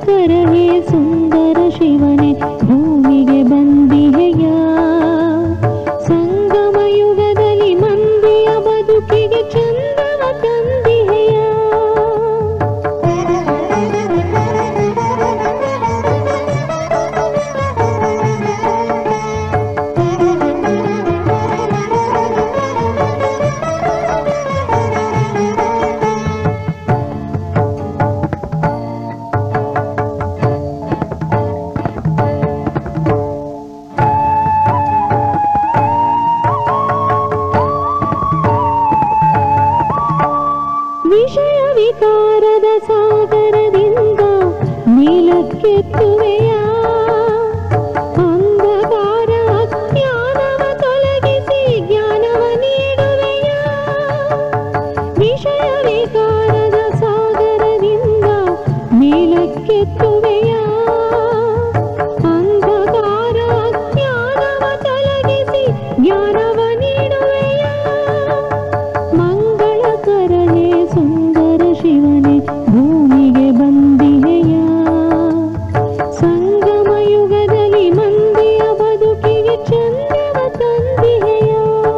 ಮಂಗಳಕರ ಹೇ ಸುಂದರ ಶಿವನೇ ಭೂಮಿಗೆ ಬಂದಿಹೆಯ ಸಂಗಮ ಯುಗದಲ್ಲಿ ಮಂದಿಯ ಬದುಕಿಗೆ ಚಂದವ ತಂದಿಹೆಯ ವಿಷಯ ವಿಕಾರದ ಸಾಗರದಿಂದ ಮೇಲಕ್ಕೆತ್ತುವೆಯ ಅಂಧಕಾರ ಅಜ್ಞಾನವ ತೊಲಗಿಸಿ ಜ್ಞಾನವ ನೀಡುವೆಯ ವಿಷಯ ವಿಕಾರದ ಸಾಗರದಿಂದ ಮೇಲಕ್ಕೆತ್ತುವೆಯ ಅಂಧಕಾರ ಅಜ್ಞಾನವ ತೊಲಗಿಸಿ ಜ್ಞಾನವ ನೀಡುವೆಯ ಮಂಗಳಕರನೇ ಸುಂದರ ಶಿವನೇ ಭೂಮಿಗೆ ಬಂದಿಹೆಯ ಸಂಗಮ ಯುಗದಲ್ಲಿ ಮಂದಿಯ ಬದುಕಿಗೆ ಚಂದವ ತಂದಿಹೆಯ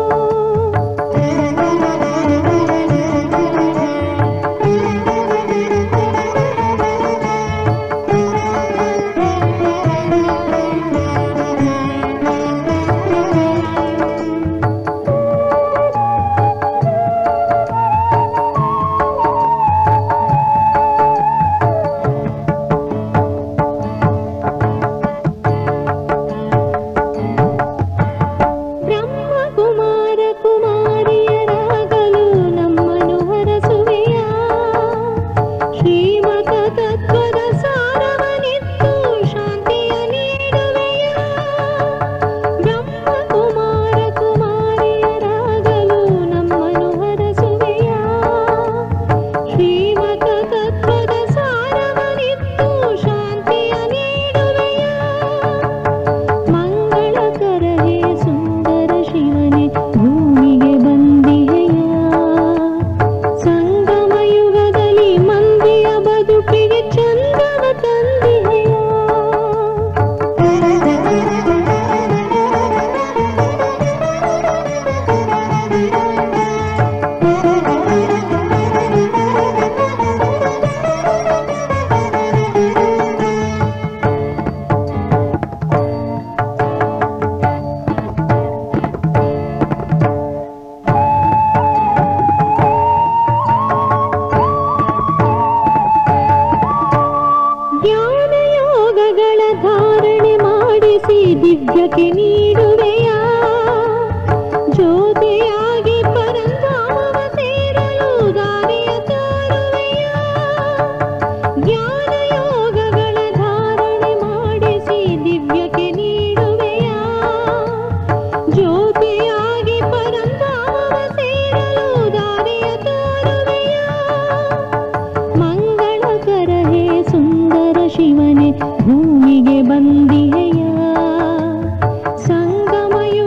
ಬ್ರಹ್ಮ ಕುಮಾರ ಕುಮಾರಿಯರಾಗಲು ನಮ್ಮನು ಹರಸುವೆಯ ಶ್ರೀಮತ ತತ್ವದ ಸಾರವನಿತ್ತು ಶಾಂತಿಯ ನೀಡುವೆಯ ಬ್ರಹ್ಮ ಕುಮಾರ ಕುಮಾರಿಯರಾಗಲು ನಮ್ಮನು ಹರಸುವೆಯ ಶ್ರೀಮತ ತತ್ವದ ಸಾರವನಿತ್ತು ಶಾಂತಿಯ ನೀಡುವೆಯ ಮಂಗಳಕರ ಹೇ ಸುಂದರ ಶಿವನೇ ಭೂಮಿಗೆ ಬಂದಿಹೆಯ ಸಂಗಮ ಯುಗದಲ್ಲಿ ಮಂದಿಯ ಬದುಕಿಗೆ ಚಂದವ ತಂದಿಹೆಯ ಜ್ಞಾನ ಯೋಗಗಳ ಧಾರಣೆ ಮಾಡಿಸಿ ದಿವ್ಯಕ್ಕೆ ನೀಡುವೆಯ ಜ್ಯೋತಿಯಾಗಿ ಪರಂಧಾಮವ ಸೇರಲು ದಾರಿಯ ತೋರುವೆಯ ಜ್ಞಾನ ಯೋಗಗಳ ಧಾರಣೆ ಮಾಡಿಸಿ ದಿವ್ಯಕ್ಕೆ ನೀಡುವೆಯ ಜ್ಯೋತಿಯಾಗಿ ಪರಂಧಾಮವ ಸೇರಲು ದಾರಿಯ ತೋರುವೆಯ ಮಂಗಳಕರ ಹೇ ಸುಂದರ ಶಿವನೇ ಭೂಮಿಗೆ ಬಂದಿಹೆಯ ಸಂಗಮ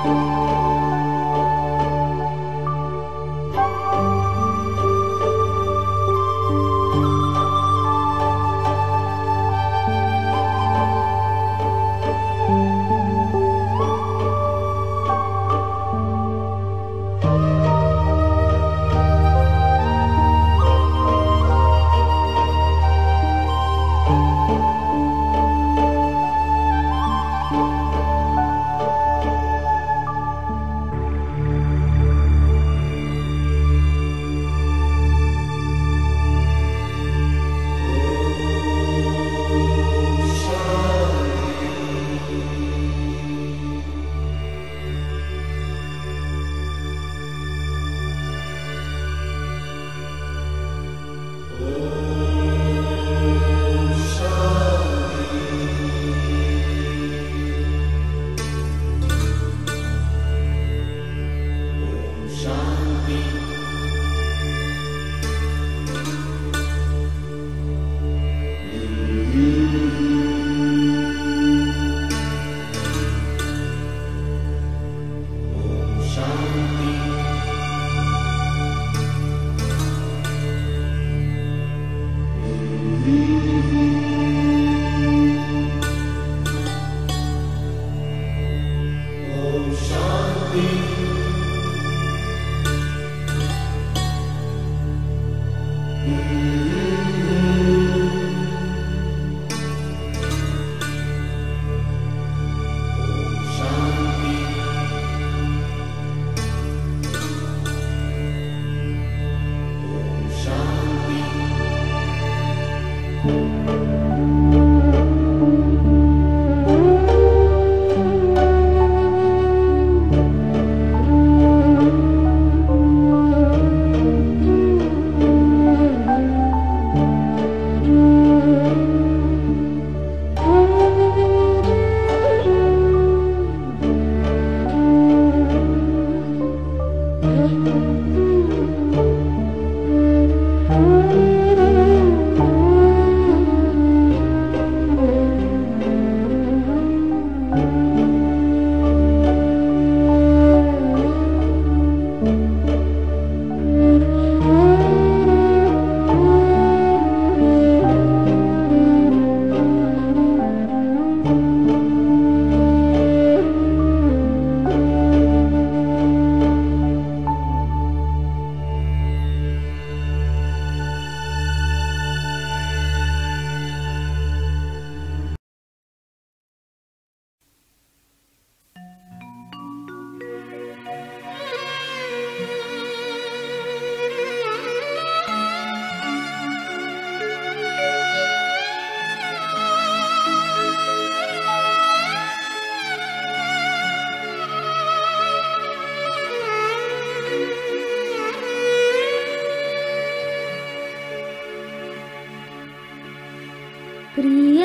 ಪ್ರಿಯ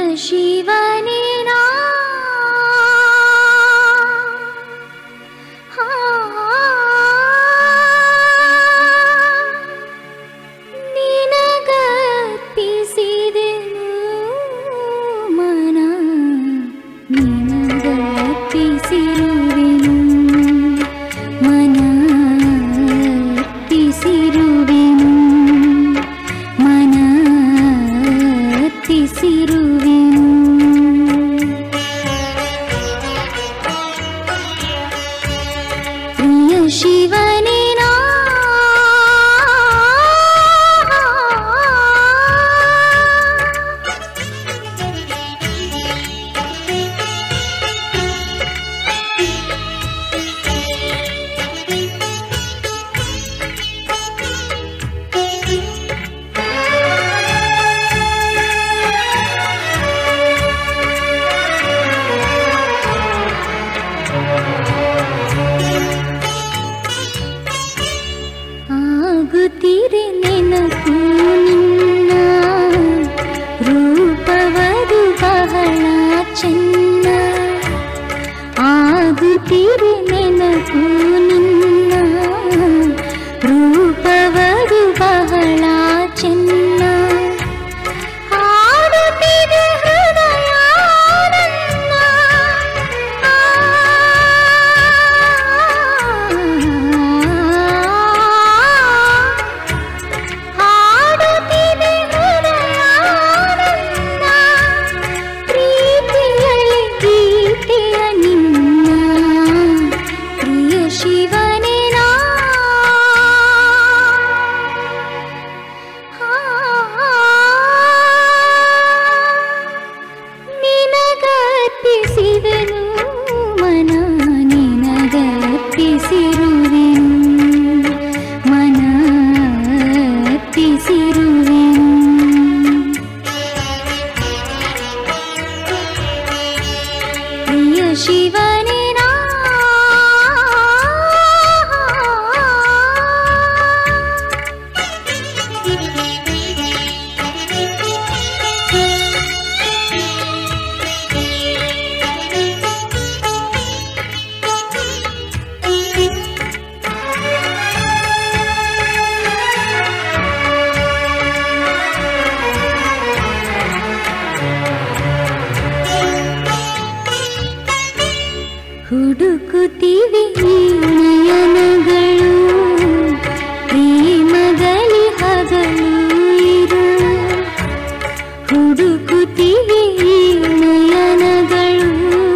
ಶಿವನೇ ನಾ ಹಾ. ನಿನಗರ್ಪಿಸಿದೆನು ಮನ ನಿನಗರ್ಪಿಸಿರುವೆನು ಮನ ಅರ್ಪಿಸಿರುವೆನು ಮನ ಅರ್ಪಿಸಿರುವೆನು ಪ್ರಿಯ ಶಿವನೇ ನಾ ಆಗುತ್ತಿರೆ ನೆನಪು ನಿನ್ನ ರೂಪವದು ಬಹಳ ಚೆನ್ನ ಆಗುತ್ತಿರೆ ನೆನಪು ನಿನ್ನ ರೂಪವದು ಬಹಳ ಚೆನ್ನ ಹಾಡುತ್ತಿದೆ ಹೃದಯ ನನ್ನ. ಆ ಹುಡುಕುತ್ತಿವೆ ಈ ನಯನಗಳು ಪ್ರೇಮದಲ್ಲಿ ಹಗಲು ಇರು ಹುಡುಕುತ್ತಿವೆ ಈ ನಯನಗಳು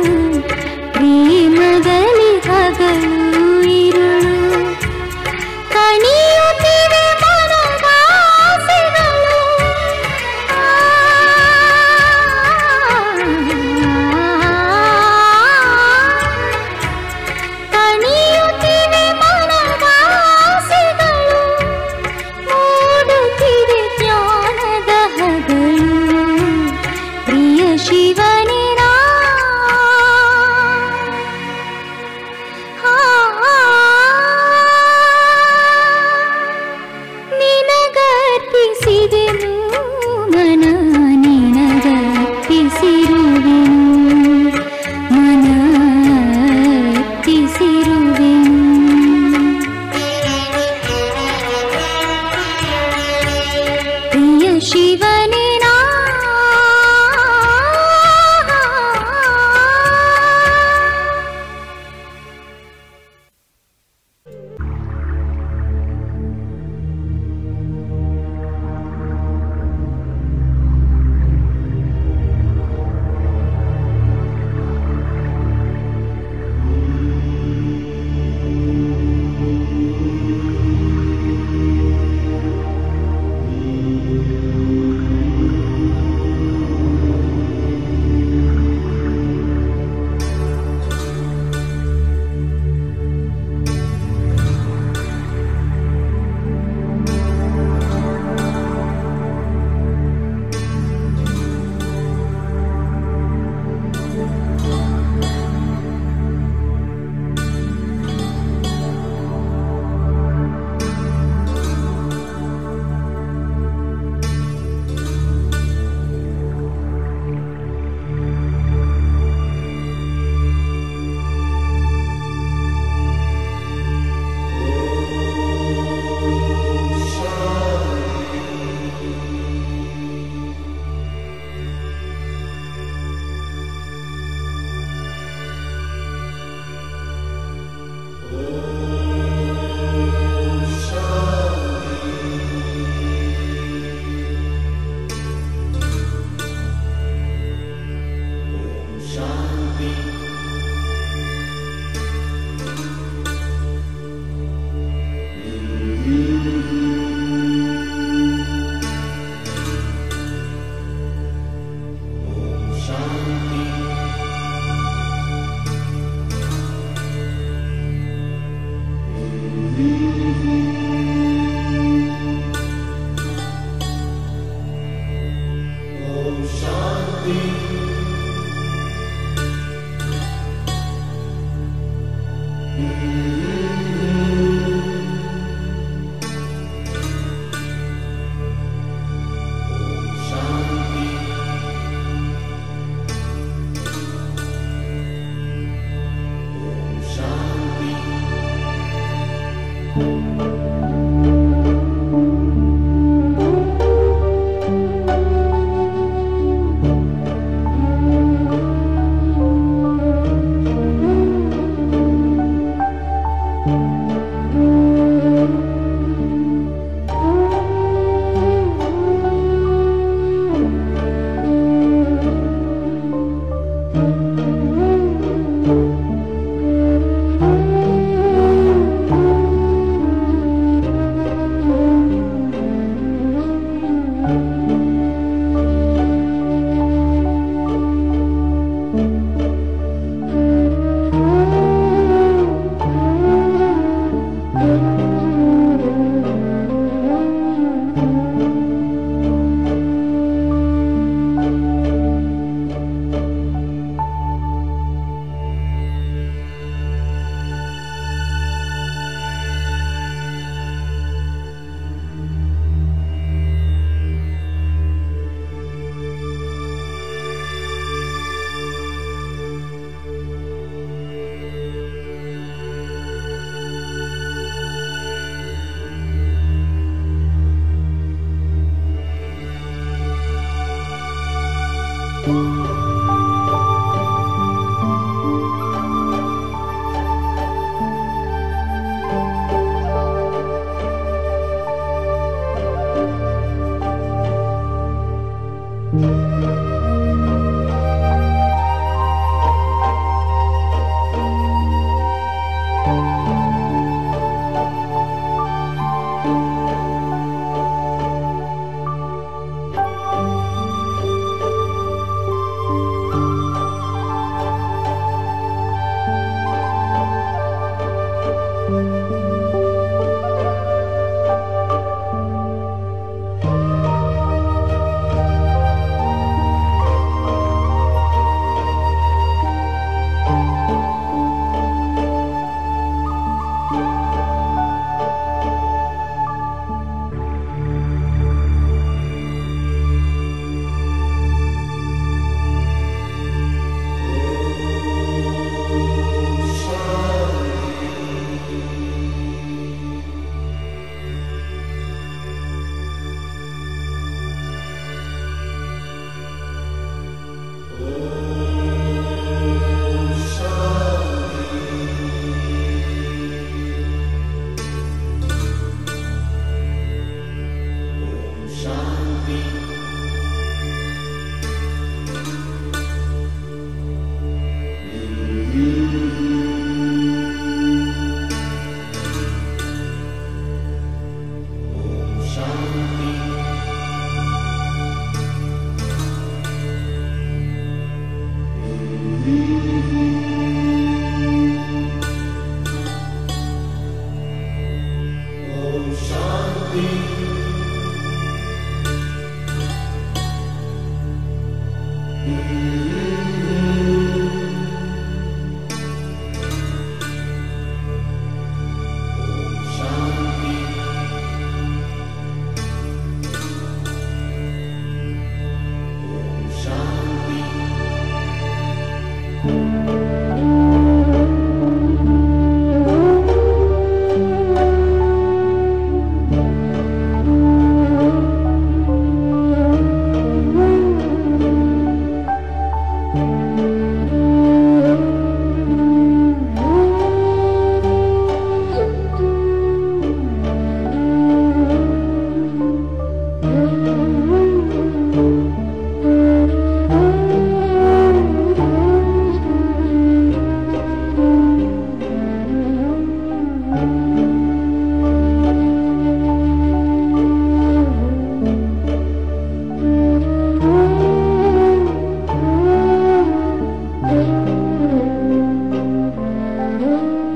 ಪ್ರೇಮದಲ್ಲಿ ಹಗಲು ಇರುಳು ಕಣಿಯುತ್ತಿವೆ ಮನದ ಆಸೆಗಳು. ಕಣಿಯುತ್ತಿವೆ ಮನದ ಆಸೆಗಳು. ಮೂಡುತ್ತಿದೆ ಜ್ಞಾನದ ಹಗಲು ಪ್ರಿಯ ಶಿವನೇ ನಾ. ನಿನಗರ್ಪಿಸಿದೆನು ಮನ ನಿನಗರ್ಪಿಸಿರುವೆನು ಮನ ಅರ್ಪಿಸಿರುವೆನು ಪ್ರಿಯ ಶಿವನೇ ನಾ.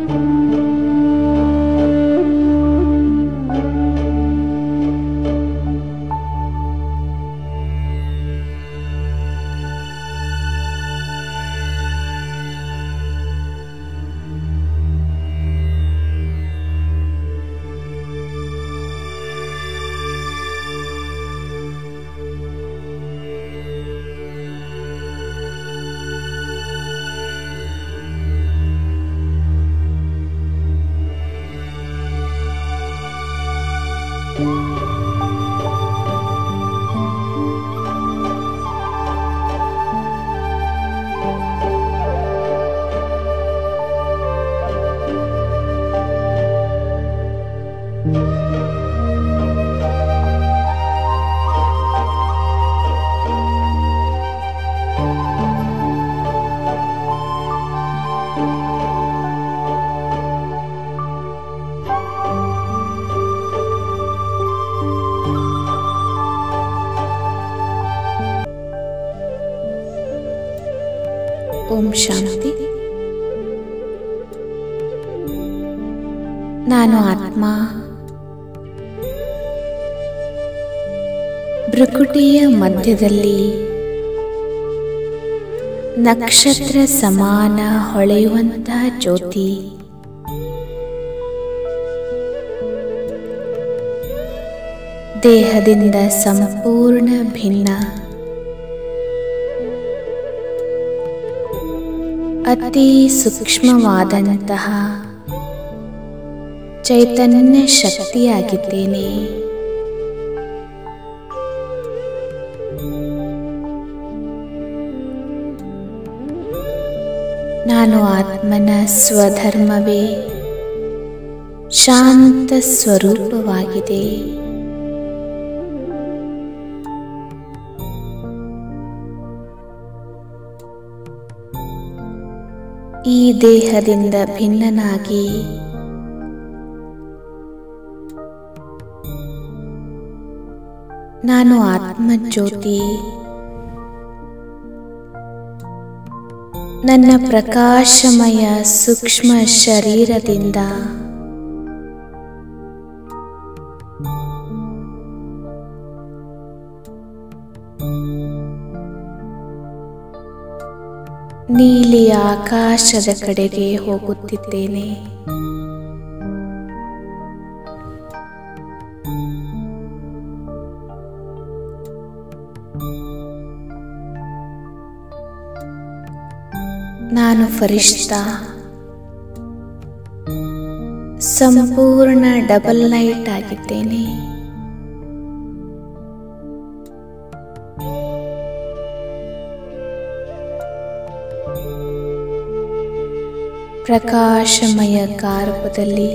ಓಂ ಶಾಂತಿ ನಾನು ಆತ್ಮ ಭ್ರುಕುಟಿಯ ಮಧ್ಯದಲ್ಲಿ ನಕ್ಷತ್ರ ಸಮಾನ ಹೊಳೆಯುವಂತಹ ಜ್ಯೋತಿ ದೇಹದಿಂದ ಸಂಪೂರ್ಣ ಭಿನ್ನ ಅತಿ ಸೂಕ್ಷ್ಮವಾದಂತಹ ಚೈತನ್ಯ ಶಕ್ತಿಯಾಗಿದ್ದೇನೆ ನಾನು ಆತ್ಮನ ಸ್ವಧರ್ಮವೇ ಶಾಂತ ಸ್ವರೂಪವಾಗಿದೆ ಈ ದೇಹದಿಂದ ಭಿನ್ನನಾಗಿ ನಾನು ಆತ್ಮಜ್ಯೋತಿ ನನ್ನ ಪ್ರಕಾಶಮಯ ಸೂಕ್ಷ್ಮ ಶರೀರದಿಂದ ನೀಲಿ ಆಕಾಶದ ಕಡೆಗೆ ಹೋಗುತ್ತಿದ್ದೇನೆ ನಾನು ಫರಿಷ್ಠ ಸಂಪೂರ್ಣ ಡಬಲ್ ಲೈಟ್ ಆಗಿದ್ದೇನೆ ಪ್ರಕಾಶಮಯ ಗಾರ್ಭದಲ್ಲಿ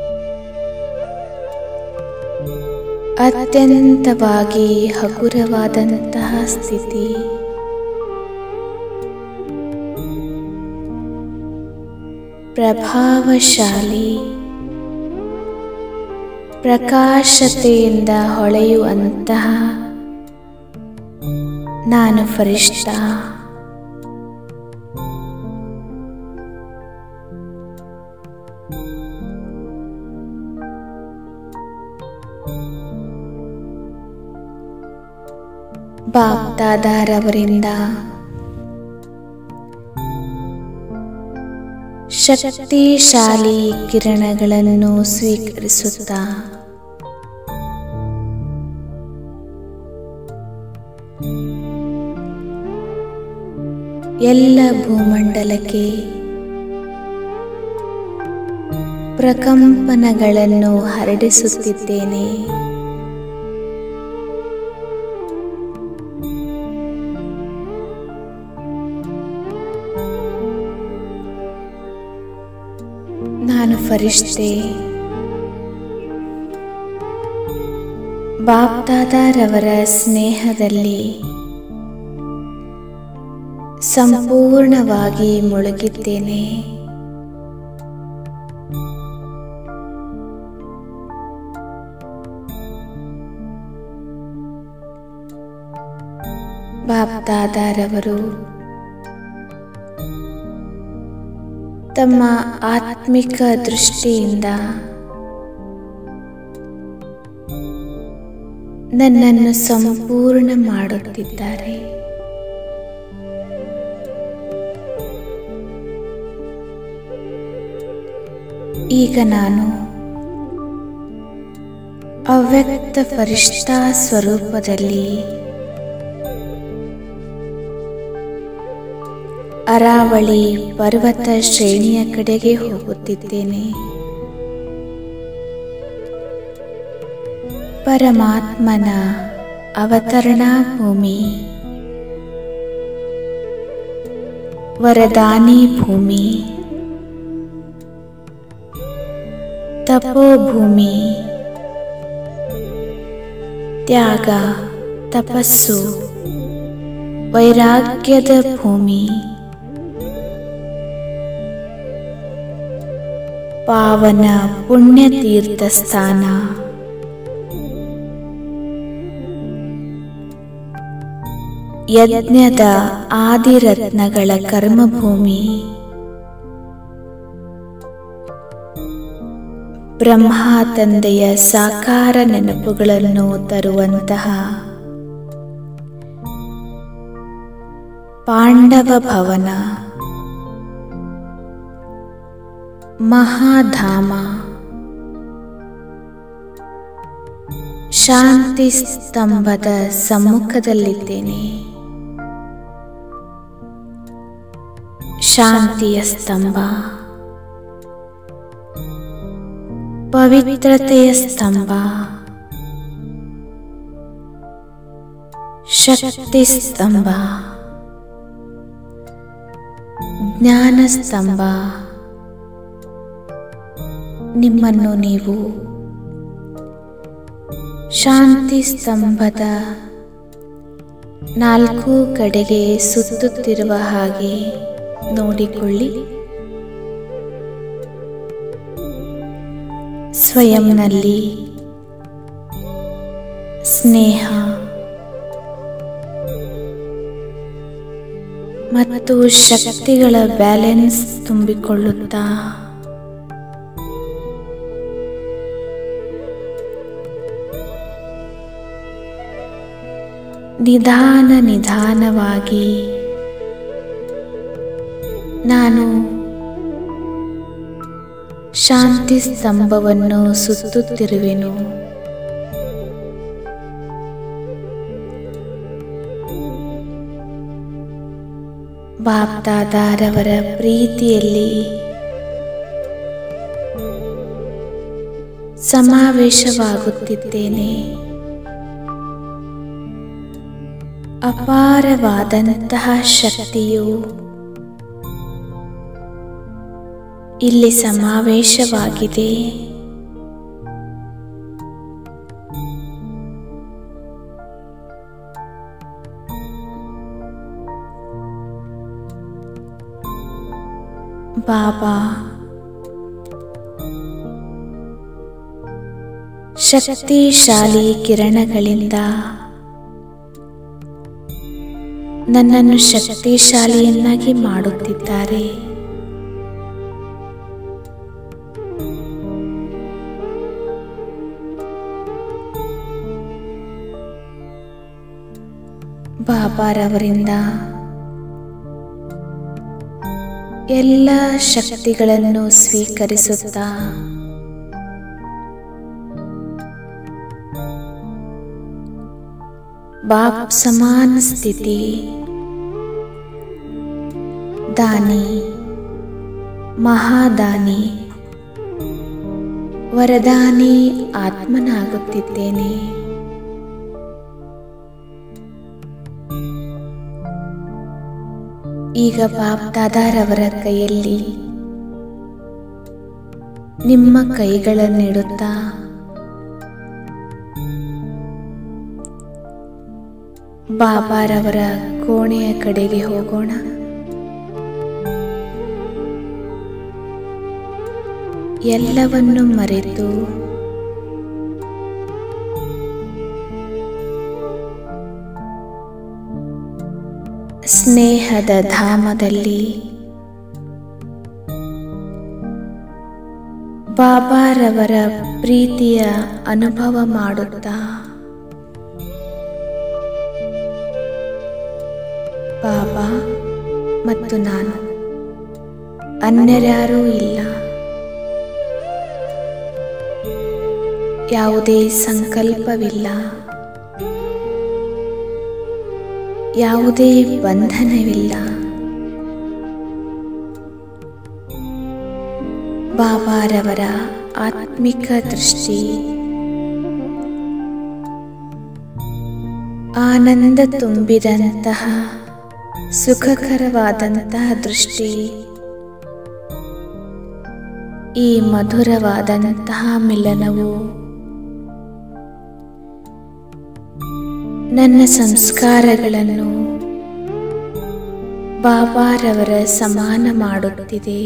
ಅತ್ಯಂತವಾಗಿ ಹಗುರವಾದಂತಹ ಸ್ಥಿತಿ ಪ್ರಭಾವಶಾಲಿ ಪ್ರಕಾಶತೆಯಿಂದ ಹೊಳೆಯುವಂತಹ ನಾನು ಫರಿಷ್ಠ ಬಾಪ್ದಾದಾರವರಿಂದ ಶಕ್ತಿಶಾಲಿ ಕಿರಣಗಳನ್ನು ಸ್ವೀಕರಿಸುತ್ತಾ ಎಲ್ಲ ಭೂಮಂಡಲಕ್ಕೆ ಪ್ರಕಂಪನಗಳನ್ನು ಹರಡಿಸುತ್ತಿದ್ದೇನೆ ನಾನು ಫರಿಷ್ಠೆ ಬಾಪ್ದಾದಾರವರ ಸ್ನೇಹದಲ್ಲಿ ಸಂಪೂರ್ಣವಾಗಿ ಮುಳುಗಿದ್ದೇನೆ ಬಾಪ್ದಾದಾರವರು ತಮ್ಮ ಆತ್ಮಿಕ ದೃಷ್ಟಿಯಿಂದ ನನ್ನನ್ನು ಸಂಪೂರ್ಣ ಮಾಡುತ್ತಿದ್ದಾರೆ ಈಗ ನಾನು ಅವ್ಯಕ್ತ ಫರಿಷ್ಠಾ ಸ್ವರೂಪದಲ್ಲಿ ಅರಾವಳಿ ಪರ್ವತ ಶ್ರೇಣಿಯ ಕಡೆಗೆ ಹೋಗುತ್ತಿದ್ದೇನೆ ಪರಮಾತ್ಮನ ಅವತರಣಾ ಭೂಮಿ ವರದಾನಿ ಭೂಮಿ ತಪೋಭೂಮಿ ತ್ಯಾಗ ತಪಸ್ಸು ವೈರಾಗ್ಯದ ಭೂಮಿ ಪಾವನ ಪುಣ್ಯತೀರ್ಥ ಸ್ಥಾನ ಯಜ್ಞದ ಆದಿರತ್ನಗಳ ಕರ್ಮಭೂಮಿ ಬ್ರಹ್ಮ ತಂದೆಯ ಸಾಕಾರ ನೆನಪುಗಳನ್ನು ತರುವಂತಹ ಪಾಂಡವ ಭವನ ಮಹಾಧಾಮ ಶಾಂತಿ ಸ್ತಂಭದ ಸಮ್ಮುಖದಲ್ಲಿದ್ದೇನೆ ಶಾಂತಿಯ ಸ್ತಂಭ ಪವಿತ್ರತೆಯ ಸ್ತಂಭ ಶಕ್ತಿ ಸ್ತಂಭ ಜ್ಞಾನ ಸ್ತಂಭ ನಿಮ್ಮನ್ನು ನೀವು ಶಾಂತಿ ಸ್ತಂಭದ ನಾಲ್ಕು ಕಡೆಗೆ ಸುತ್ತುತ್ತಿರುವ ಹಾಗೆ ನೋಡಿಕೊಳ್ಳಿ ಸ್ವಯಂನಲ್ಲಿ ಸ್ನೇಹ ಮತ್ತು ಶಕ್ತಿಗಳ ಬ್ಯಾಲೆನ್ಸ್ ತುಂಬಿಕೊಳ್ಳುತ್ತಾ ನಿಧಾನ ನಿಧಾನವಾಗಿ ನಾನು ಶಾಂತಿ ಸ್ತಂಭವನ್ನು ಸುತ್ತುತ್ತಿರುವೆನು ಬಾಪ್ದಾದಾರವರ ಪ್ರೀತಿಯಲ್ಲಿ ಸಮಾವೇಶವಾಗುತ್ತಿದ್ದೇನೆ ಅಪಾರವಾದಂತಹ ಶಕ್ತಿಯು ಇಲ್ಲಿ ಸಮಾವೇಶವಾಗಿದೆ ಬಾಬಾ ಶಕ್ತಿಶಾಲಿ ಕಿರಣಗಳಿಂದ ನನ್ನನ್ನು ಶಕ್ತಿಶಾಲಿಯನ್ನಾಗಿ ಮಾಡುತ್ತಿದ್ದಾರೆ ಬಾಬಾರವರಿಂದ ಎಲ್ಲ ಶಕ್ತಿಗಳನ್ನು ಸ್ವೀಕರಿಸುತ್ತಾ ಬಾಪ್ ಸಮಾನ ಸ್ಥಿತಿ ದಾನಿ ಮಹಾದಾನಿ ವರದಾನಿ ಆತ್ಮನಾಗುತ್ತಿದ್ದೇನೆ ಈಗ ಬಾಪ್ ದಾದಾರವರ ಕೈಯಲ್ಲಿ ನಿಮ್ಮ ಕೈಗಳನ್ನಿಡುತ್ತಾ ಬಾಬಾರವರ ಕೋಣೆಯ ಕಡೆಗೆ ಹೋಗೋಣ ಎಲ್ಲವನ್ನು ಮರೆತು ಸ್ನೇಹದ ಧಾಮದಲ್ಲಿ ಬಾಬಾರವರ ಪ್ರೀತಿಯ ಅನುಭವ ಮಾಡುತ್ತಾ ಬಾಬಾ ಮತ್ತು ನಾನು ಅನ್ಯರ್ಯಾರೂ ಇಲ್ಲ ಯಾವುದೇ ಸಂಕಲ್ಪವಿಲ್ಲ ಯಾವುದೇ ಬಂಧನವಿಲ್ಲ ಬಾಬಾರವರ ಆತ್ಮಿಕ ದೃಷ್ಟಿ ಆನಂದ ತುಂಬಿದಂತಹ ಸುಖಕರವಾದಂತಹ ದೃಷ್ಟಿ ಈ ಮಧುರವಾದಂತಹ ಮಿಲನವು ನನ್ನ ಸಂಸ್ಕಾರಗಳನ್ನು ಬಾಬಾರವರ ಸಮಾನ ಮಾಡುತ್ತಿದೆ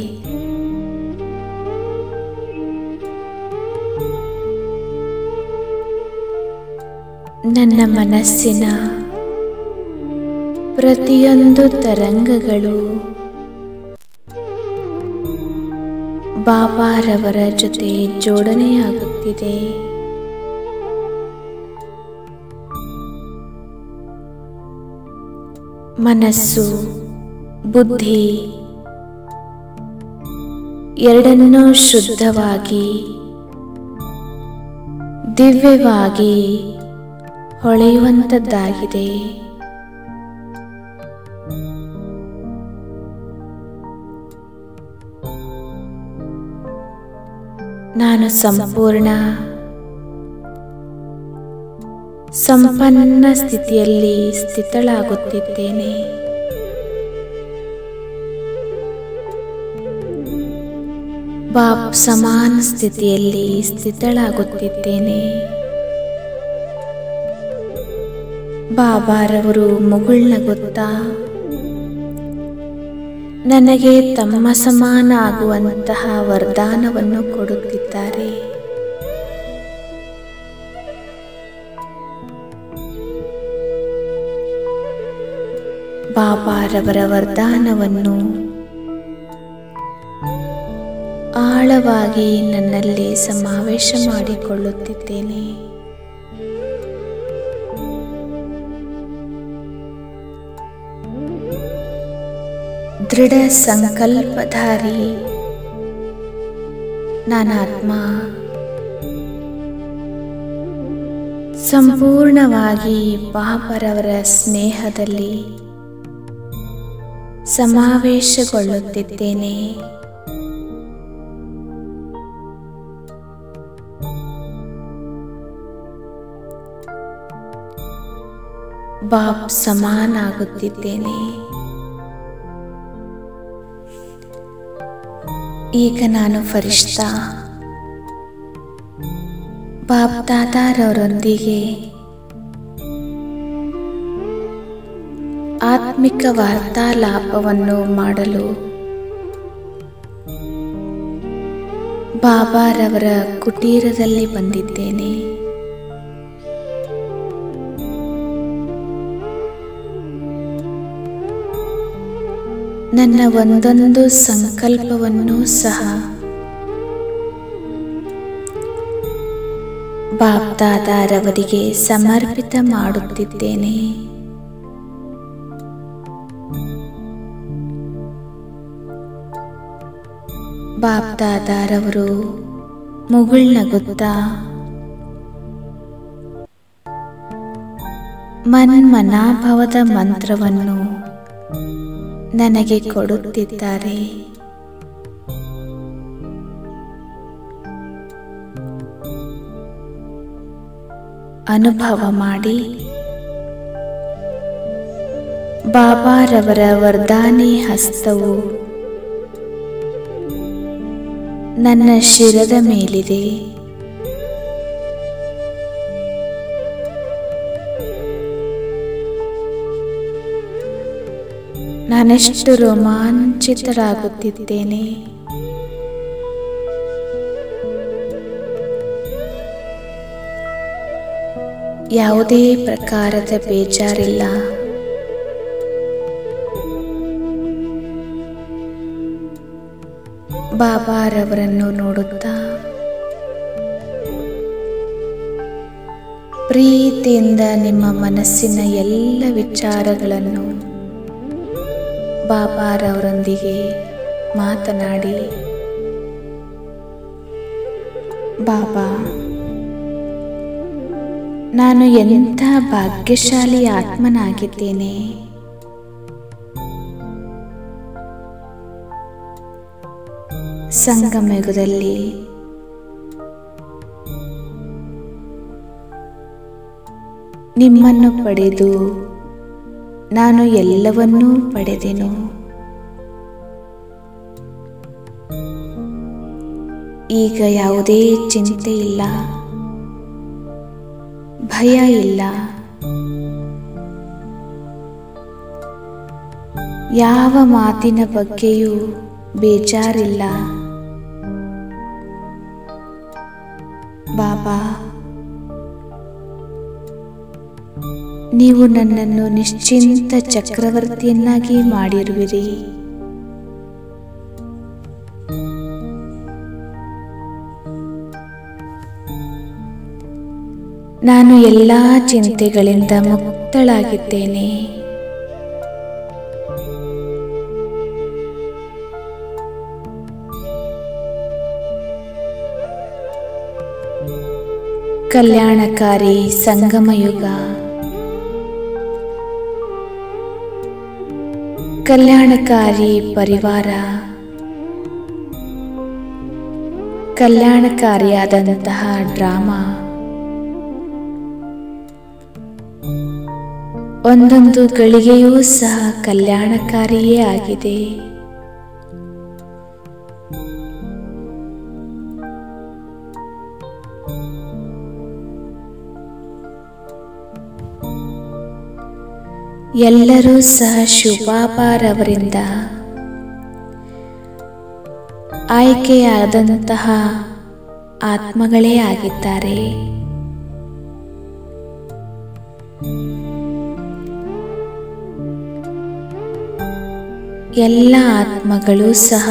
ನನ್ನ ಮನಸ್ಸಿನ ಪ್ರತಿಯೊಂದು ತರಂಗಗಳು ಬಾಬಾರವರ ಜೊತೆ ಜೋಡಣೆಯಾಗುತ್ತಿದೆ ಮನಸ್ಸು ಬುದ್ಧಿ ಎರಡನ್ನೂ ಶುದ್ಧವಾಗಿ ದಿವ್ಯವಾಗಿ ಹೊಳೆಯುವಂಥದ್ದಾಗಿದೆ ನಾನು ಸಂಪೂರ್ಣ ಸಂಪನ್ನ ಸ್ಥಿತಿಯಲ್ಲಿ ಸ್ಥಿತಳಾಗುತ್ತಿದ್ದೇನೆ ಬಾಪ್ ಸಮಾನ ಸ್ಥಿತಿಯಲ್ಲಿ ಸ್ಥಿತಳಾಗುತ್ತಿದ್ದೇನೆ ಬಾಬಾರವರು ಮುಗುಳ್ನಗುತ್ತಾ ನನಗೆ ತಮ್ಮ ಸಮಾನ ಆಗುವಂತಹ ವರದಾನವನ್ನು ಕೊಡುತ್ತಿದ್ದಾರೆ ಬಾಬಾರವರ ವರದಾನವನ್ನು ಆಳವಾಗಿ ನನ್ನಲ್ಲಿ ಸಮಾವೇಶ ಮಾಡಿಕೊಳ್ಳುತ್ತಿದ್ದೇನೆ ದೃಢ ಸಂಕಲ್ಪಧಾರಿ ನಾನಾತ್ಮ ಸಂಪೂರ್ಣವಾಗಿ ಬಾಬರವರ ಸ್ನೇಹದಲ್ಲಿ ಸಮಾವೇಶಗೊಳ್ಳುತ್ತಿದ್ದೇನೆ ಬಾಬ್ ಸಮಾನಾಗುತ್ತಿದ್ದೇನೆ ಈಗ ನಾನು ಫರಿಷ್ಠಾ ಬಾಬ್ ದಾದಾರವರೊಂದಿಗೆ ಆತ್ಮಿಕ ವಾರ್ತಾಲಾಪವನ್ನು ಮಾಡಲು ಬಾಬಾರವರ ಕುಟೀರದಲ್ಲಿ ಬಂದಿದ್ದೇನೆ ನನ್ನ ಒಂದೊಂದು ಸಂಕಲ್ಪವನ್ನು ಸಹ ಬಾಪ್ದಾದಾರವರಿಗೆ ಸಮರ್ಪಿತ ಮಾಡುತ್ತಿದ್ದೇನೆ ಬಾಪ್ದಾದಾರವರು ಮುಗುಳ್ನಗುತ್ತಾ ಮನ್ಮನಾಭವದ ಮಂತ್ರವನ್ನು ನನಗೆ ಕೊಡುತ್ತಿದ್ದಾರೆ ಅನುಭವ ಮಾಡಿ ಬಾಬಾರವರ ವರದಾನಿ ಹಸ್ತವು ನನ್ನ ಶಿರದ ಮೇಲಿದೆ ನಾನೆಷ್ಟು ರೋಮಾಂಚಿತರಾಗುತ್ತಿದ್ದೇನೆ ಯಾವುದೇ ಪ್ರಕಾರದ ಬೇಜಾರಿಲ್ಲ ಬಾಬಾರವರನ್ನು ನೋಡುತ್ತಾ ಪ್ರೀತಿಯಿಂದ ನಿಮ್ಮ ಮನಸ್ಸಿನ ಎಲ್ಲ ವಿಚಾರಗಳನ್ನು ಬಾಬಾರವರೊಂದಿಗೆ ಮಾತನಾಡಿ ಬಾಬಾ ನಾನು ಎಂಥ ಭಾಗ್ಯಶಾಲಿ ಆತ್ಮನಾಗಿದ್ದೇನೆ ಸಂಗಮಯುಗದಲ್ಲಿ ನಿಮ್ಮನ್ನು ಪಡೆದು ನಾನು ಎಲ್ಲವನ್ನೂ ಪಡೆದೆನು ಈಗ ಯಾವುದೇ ಚಿಂತೆ ಇಲ್ಲ ಭಯ ಇಲ್ಲ ಯಾವ ಮಾತಿನ ಬಗ್ಗೆಯೂ ಬೇಜಾರಿಲ್ಲ ಬಾಬಾ ನೀವು ನನ್ನನ್ನು ನಿಶ್ಚಿಂತ ಚಕ್ರವರ್ತಿಯನ್ನಾಗಿ ಮಾಡಿರುವಿರಿ ನಾನು ಎಲ್ಲ ಚಿಂತೆಗಳಿಂದ ಮುಕ್ತಳಾಗಿದ್ದೇನೆ ಕಲ್ಯಾಣಕಾರಿ ಸಂಗಮಯುಗ ಕಲ್ಯಾಣಕಾರಿ ಪರಿವಾರ ಕಲ್ಯಾಣಕಾರಿಯಾದಂತಹ ಡ್ರಾಮಾ ಒಂದೊಂದು ಗಳಿಗೆಯೂ ಸಹ ಕಲ್ಯಾಣಕಾರಿಯೇ ಆಗಿದೆ ಎಲ್ಲರೂ ಸಹ ಶುಭಾಪಾರವರಿಂದ ಆಯ್ಕೆಯಾದಂತಹ ಆತ್ಮಗಳೇ ಆಗಿದ್ದಾರೆ ಎಲ್ಲ ಆತ್ಮಗಳು ಸಹ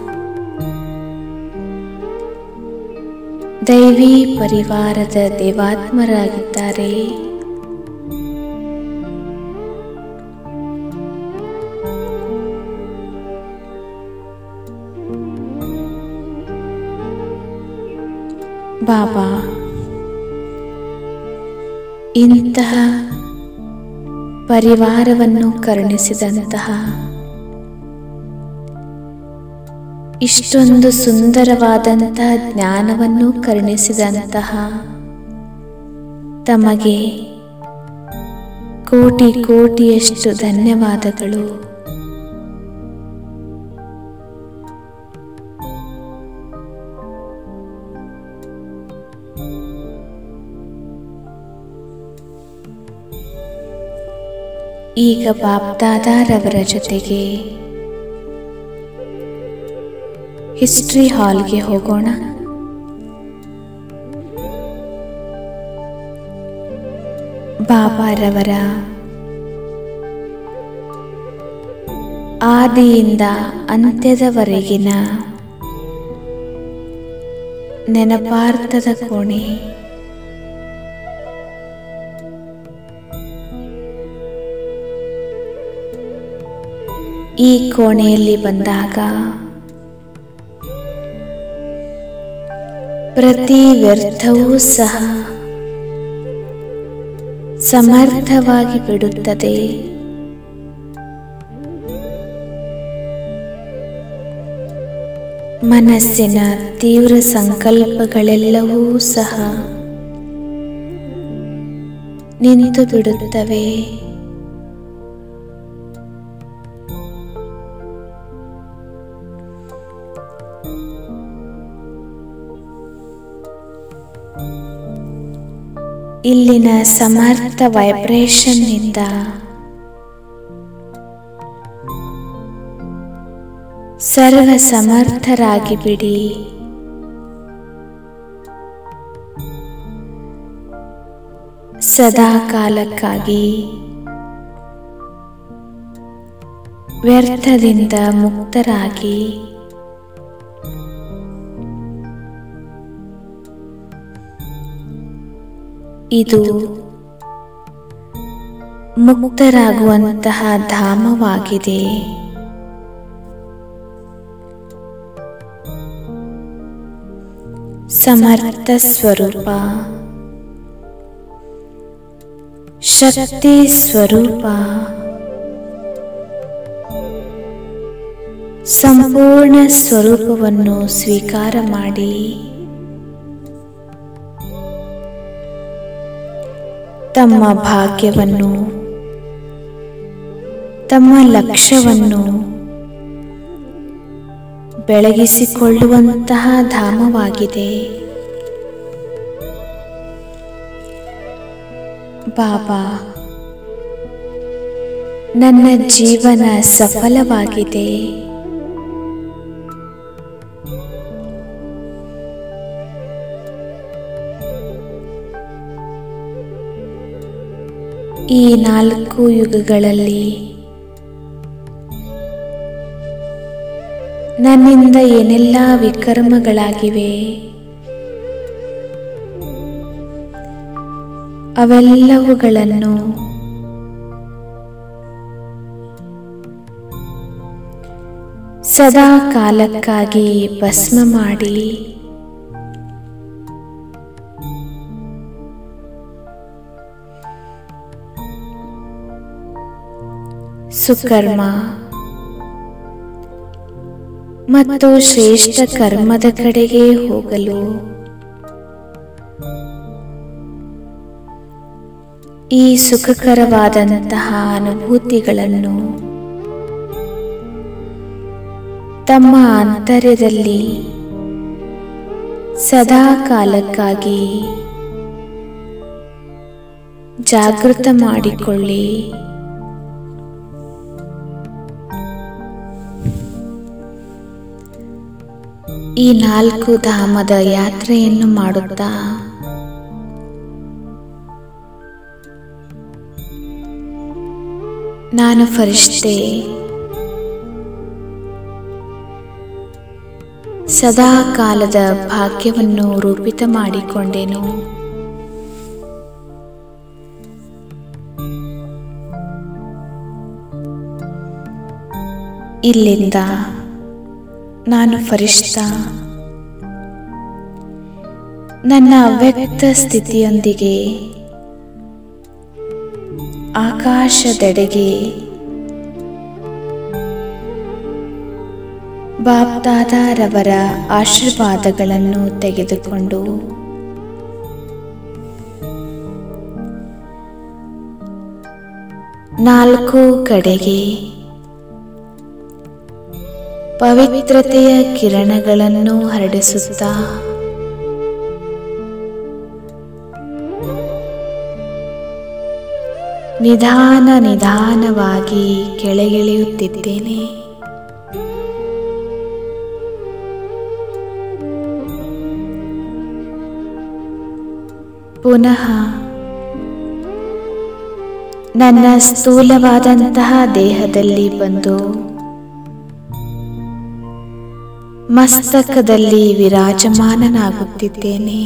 ದೈವಿ ಪರಿವಾರದ ದೇವಾತ್ಮರಾಗಿದ್ದಾರೆ ಬಾಬಾ ಇಂತಹ ಪರಿವಾರವನ್ನು ಕರುಣಿಸಿದಂತಹ ಇಷ್ಟೊಂದು ಸುಂದರವಾದಂತಹ ಜ್ಞಾನವನ್ನು ಕರುಣಿಸಿದಂತಹ ತಮಗೆ ಕೋಟಿ ಕೋಟಿಯಷ್ಟು ಧನ್ಯವಾದಗಳು ಈಗ ಬಾಪ್ದಾದಾರವರ ಜೊತೆಗೆ ಹಿಸ್ಟ್ರಿ ಹಾಲ್ಗೆ ಹೋಗೋಣ ಬಾಬಾರವರ ಆದಿಯಿಂದ ಅಂತ್ಯದವರೆಗಿನ ನೆನಪಾರ್ಥದ ಕೋಣೆ ಈ ಕೋಣೆಯಲ್ಲಿ ಬಂದಾಗ ಪ್ರತಿ ವ್ಯರ್ಥವೂ ಸಹ ಸಮರ್ಥವಾಗಿ ಬಿಡುತ್ತದೆ ಮನಸ್ಸಿನ ತೀವ್ರ ಸಂಕಲ್ಪಗಳೆಲ್ಲವೂ ಸಹ ನಿಂತು ಬಿಡುತ್ತವೆ ಇಲ್ಲಿನ ಸಮರ್ಥ ವೈಬ್ರೇಷನ್ನಿಂದ ಸರ್ವ ಸಮರ್ಥರಾಗಿ ಬಿಡಿ ಸದಾ ಕಾಲಕ್ಕಾಗಿ ವ್ಯರ್ಥದಿಂದ ಮುಕ್ತರಾಗಿ ಇದು ಮುಕ್ತರಾಗುವಂತಹ ಧಾಮವಾಗಿದೆ ಸಮರ್ಥ ಸ್ವರೂಪ ಶಕ್ತಿ ಸ್ವರೂಪ ಸಂಪೂರ್ಣ ಸ್ವರೂಪವನ್ನು ಸ್ವೀಕಾರ ಮಾಡಿ ತಮ್ಮ ಭಾಗ್ಯವನ್ನು ತಮ್ಮ ಲಕ್ಷ್ಯವನ್ನು ಬೆಳಗಿಸಿಕೊಳ್ಳುವಂತಹ ಧಾಮವಾಗಿದೆ ಬಾಬಾ ನನ್ನ ಜೀವನ ಸಫಲವಾಗಿದೆ ಈ ನಾಲ್ಕು ಯುಗಗಳಲ್ಲಿ ನನ್ನಿಂದ ಏನೆಲ್ಲ ವಿಕರ್ಮಗಳಾಗಿವೆ ಅವೆಲ್ಲವುಗಳನ್ನು ಸದಾ ಕಾಲಕ್ಕಾಗಿ ಭಸ್ಮ ಮಾಡಿ ಸುಕರ್ಮ ಮತ್ತು ಶ್ರೇಷ್ಠ ಕರ್ಮದ ಕಡೆಗೆ ಹೋಗಲು ಈ ಸುಖಕರವಾದಂತಹ ಅನುಭೂತಿಗಳನ್ನು ತಮ್ಮ ಅಂತರ್ಯದಲ್ಲಿ ಸದಾ ಕಾಲಕ್ಕಾಗಿ ಜಾಗೃತ ಮಾಡಿಕೊಳ್ಳಿ ಈ ನಾಲ್ಕು ಧಾಮದ ಯಾತ್ರೆಯನ್ನು ಮಾಡುತ್ತಾ ನಾನು ಫರಿಷ್ಠೆ ಸದಾ ಕಾಲದ ಭಾಗ್ಯವನ್ನು ರೂಪಿತ ಮಾಡಿಕೊಂಡೆನು ಇಲ್ಲಿಂದ ನಾನು ಫರಿಷ್ಠ ನನ್ನ ಅವ್ಯಕ್ತ ಸ್ಥಿತಿಯೊಂದಿಗೆ ಆಕಾಶದೆಡೆಗೆ ಬಾಪ್ದಾದಾರವರ ಆಶೀರ್ವಾದಗಳನ್ನು ತೆಗೆದುಕೊಂಡು ನಾಲ್ಕು ಕಡೆಗೆ ಪವಿತ್ರತೆಯ ಕಿರಣಗಳನ್ನು ಹರಡಿಸುತ್ತಾ ನಿಧಾನ ನಿಧಾನವಾಗಿ ಕೆಳಗಿಳಿಯುತ್ತಿದ್ದೇನೆ ಪುನಃ ನನ್ನ ಸ್ಥೂಲವಾದಂತಹ ದೇಹದಲ್ಲಿ ಬಂದು ಮಸ್ತಕದಲ್ಲಿ ವಿರಾಜಮಾನನಾಗುತ್ತಿದ್ದೇನೆ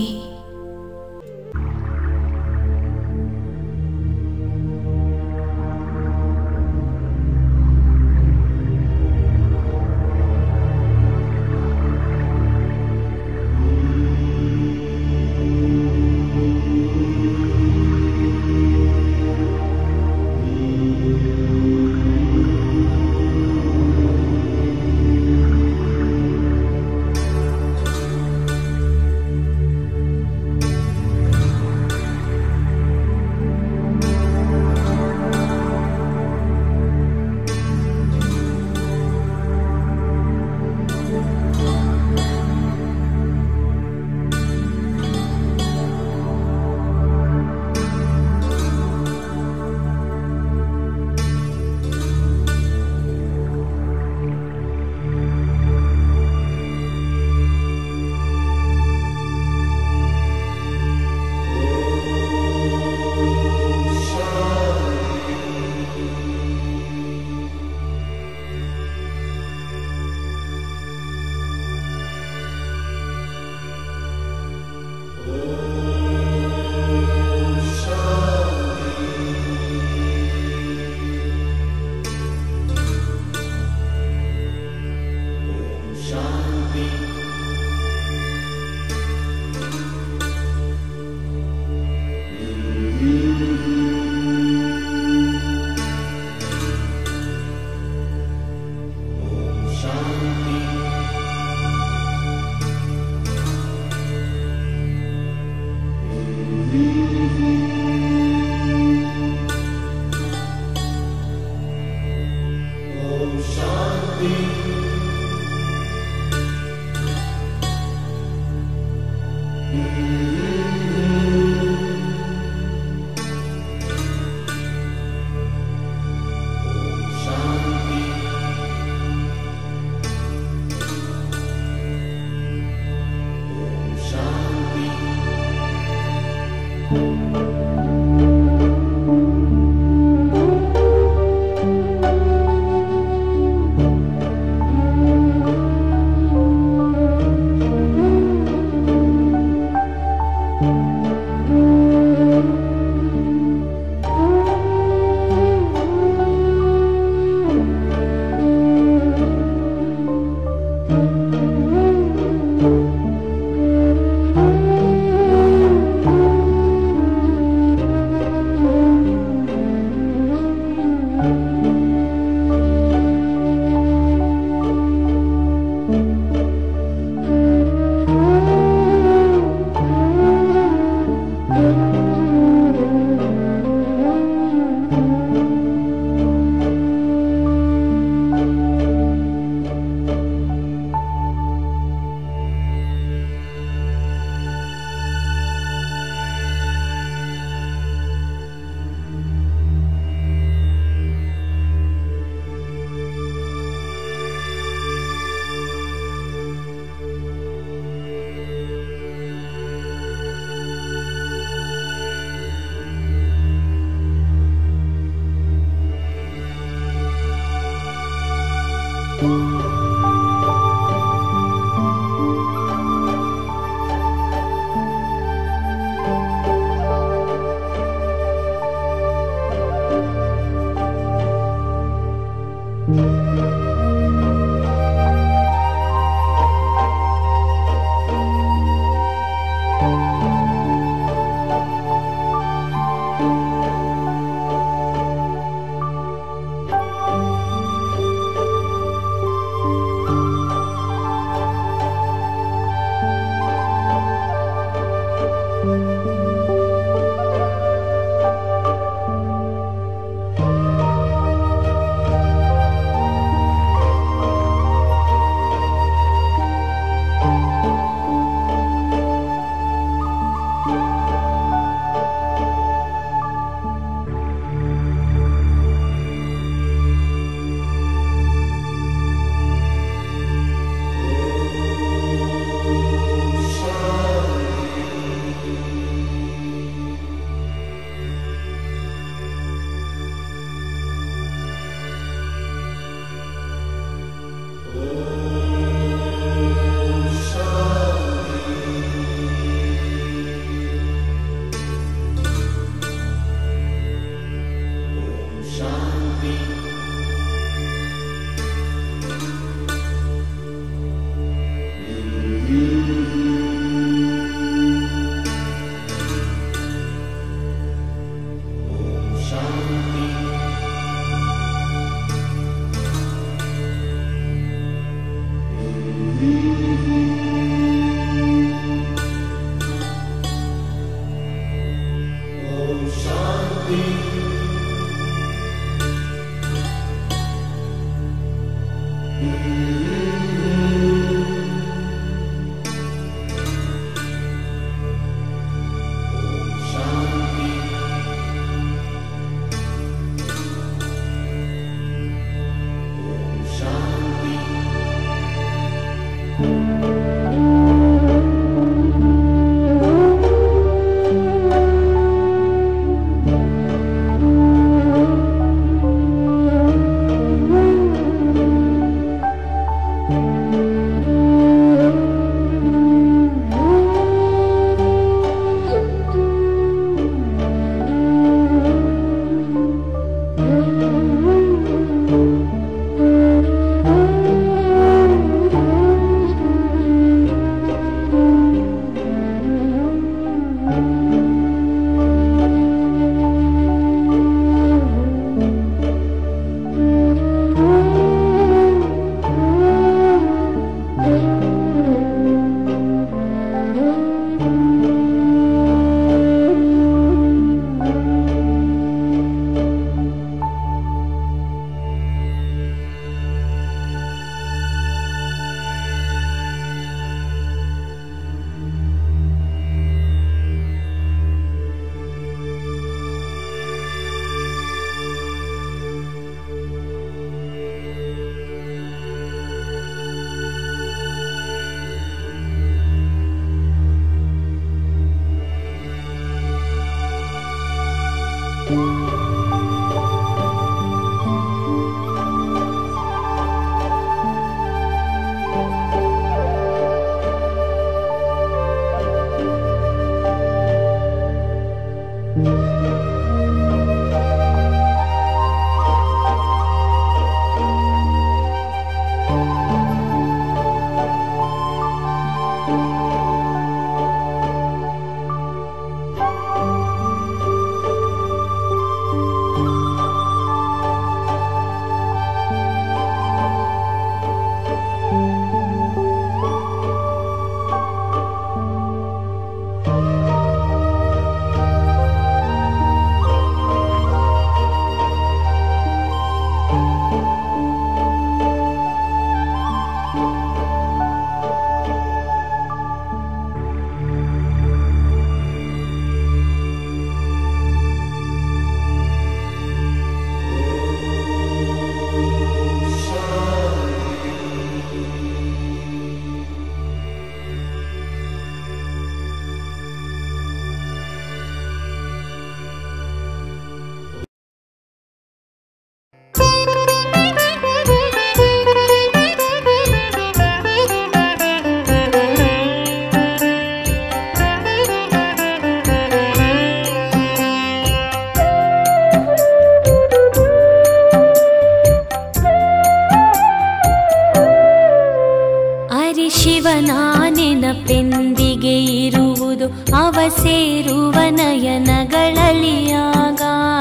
ಇರುವುದು ಅವ ಸೇರುವ ನಯನಗಳಲಿಯಾಗ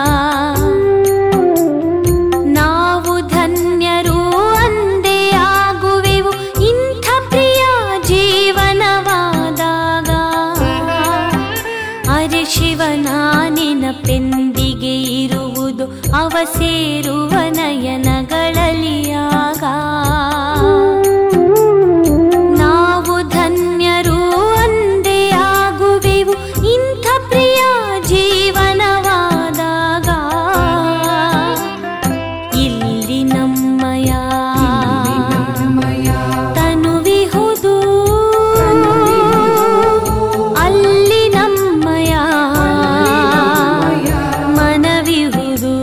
ನಾವು ಧನ್ಯರು ಅಂದೇ ಆಗುವೆವು ಇಂಥ ಪ್ರಿಯ ಜೀವನವಾದಾಗ ಅರೆ ಶಿವನ ನೆನಪೆಂದಿಗೆ ಇರುವುದು ಅವ ಸೇರುವ ನಯನಗಳಲಿಯಾಗ ನಾವು ಧನ್ಯರು ಅಂದೇ ಆಗುವೆವು ಇಂಥ ಪ್ರಿಯ ಜೀವನವಾದಾಗ ಇಲ್ಲಿ ನಮ್ಮಯ ತನುವಿಹುದು ಅಲ್ಲಿ ನಮ್ಮಯ ಮನವಿಹುದು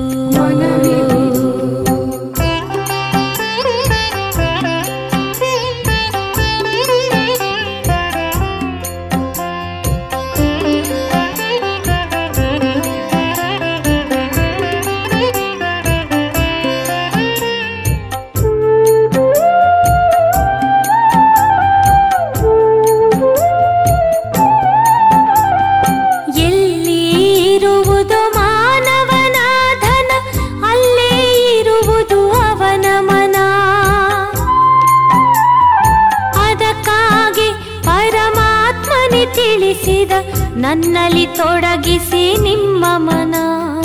ಎಲ್ಲಿ ಇರುವುದು ಮಾನವನ ಧನ ಅಲ್ಲೇ ಇರುವುದು ಅವನ ಮನ ಅದಕ್ಕಾಗಿ ಪರಮಾತ್ಮನೆ ತಿಳಿಸಿದ ನನ್ನಲ್ಲಿ ತೊಡಗಿಸಿ ನಿಮ್ಮ ಮನ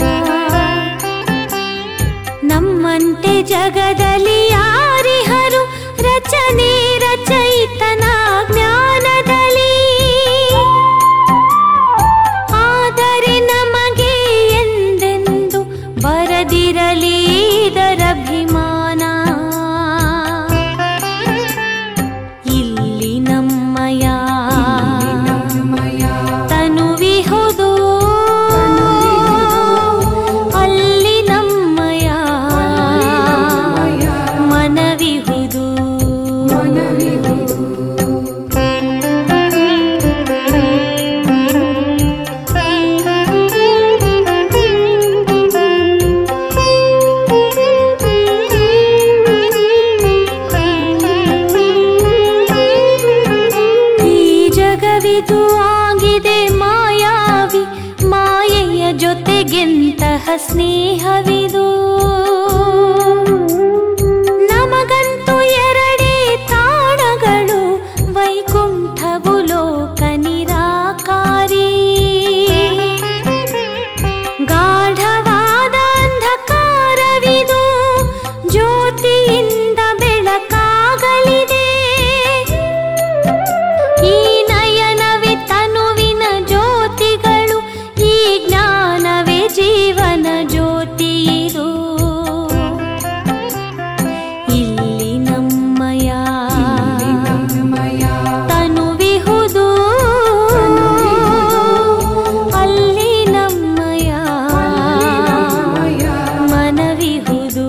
ನಮ್ಮಂತೆ ಜಗದಲ್ಲಿ ಯಾರಿಹರು ರಚನೆ ರಚಯಿತನ ಜ್ಞಾನದಲ್ಲಿ ಆದರೆ ನಮಗೆ ಎಂದೆಂದು ಬರದಿರಲಿ ಇದರಭಿಮಾನ ಇಲ್ಲಿ ನಮ್ಮಯ ತನುವಿಹುದು ಅಲ್ಲಿ ನಮ್ಮಯ ಮನವಿಹುದು ಈ ಜಗವಿದು ಆಗಿದೆ ಮಾಯಾವಿ ಮಾಯೆಯ ಜೊತೆಗೆಂತಹ ಸ್ನೇಹವಿದು ನಮಗಂತೂ ಎರಡೇ ತಾಣಗಳು ವೈಕುಂಠವು ಲೋಕ ನಿರಾಕಾರಿ ಗಾಢವಾದ ಅಂಧಕಾರವಿದು ಜ್ಯೋತಿಯಿಂದ ಬೆಳಕಾಗಲಿದೆ ಈ ನಯನವೇ ತನುವಿನ ಜ್ಯೋತಿಗಳು ಈ ಜ್ಞಾನವೇ ಜೀವನ ಜ್ಯೋತಿ ಇದು ಇಲ್ಲಿ ನಮ್ಮಯ ತನುವಿಹುದು ಅಲ್ಲಿ ನಮ್ಮಯ ಮನವಿಹುದು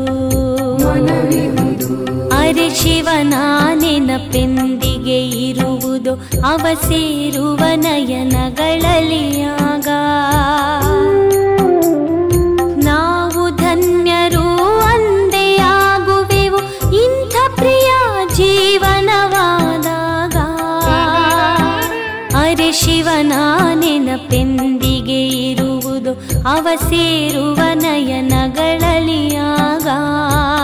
ಅರೆ ಶಿವನ ನೆನಪೆಂದಿಗೆ ಇರುವುದು ಅವ ಸೇರುವ ನಯನಗಳಲಿಯಾಗ ನಾವು ಧನ್ಯರು ಅಂದೇ ಆಗುವೆವು ಇಂಥ ಪ್ರಿಯ ಜೀವನವಾದಾಗ ಅರೆ ಶಿವನ ನೆನಪೆಂದಿಗೆ ಇರುವುದು ಅವ ಸೇರುವ ನಯನಗಳಲಿಯಾಗ